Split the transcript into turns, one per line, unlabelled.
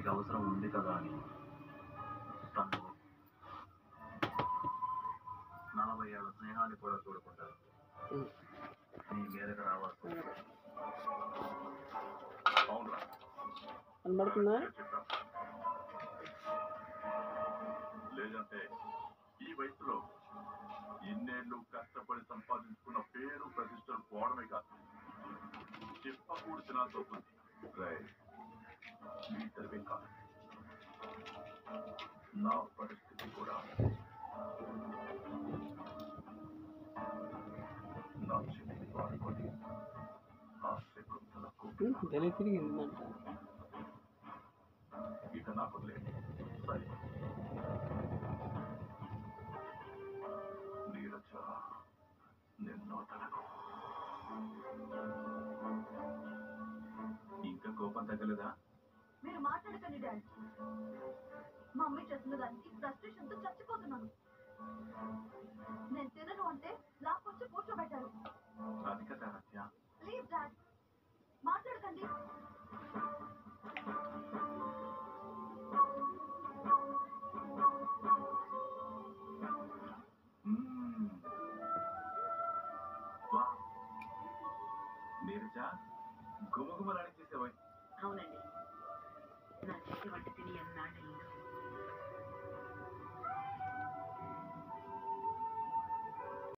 అవసరం ఉంది కదా అని తను నలభై ఏళ్ళ స్నేహాన్ని కూడా చూడకుండా నీ మీదకి రావాల్సి వచ్చింది. అవునురా
కనబడుతుందా
చెప్పాం. లేదంటే ఈ వయసులో ఇన్నేళ్ళు కష్టపడి సంపాదించుకున్న పేరు ప్రతిష్టలు పోవడమే కాదు చెప్పకూడదు తోపుంది మీ ఇద్దరివే కాదు నా పరిస్థితి కూడా నా చెల్లిని వాడుకొని ఆ శకుంతలకు
తెలి తిరిగిందంట
ఇక నాకు లేదు సరే నీరజ నిన్ను వదలను ఇంకా కోపం తగ్గలేదా
మీరు మాట్లాడకండి డాడీ మా మమ్మీ చేస్తున్న దానికి ఫ్రస్ట్రేషన్తో చచ్చిపోతున్నాను నేను తినను అంటే లాక్కొచ్చి కూర్చోబెట్టారు
అది కదా రత్య
ప్లీజ్ డాడ్ మాట్లాడకండి
మ్మ్. వా. నీరజ గుమగుమలాడి చేసేవాయి
అవునండి నా చేతి వంట తిని ఎన్నాళ్ళైందో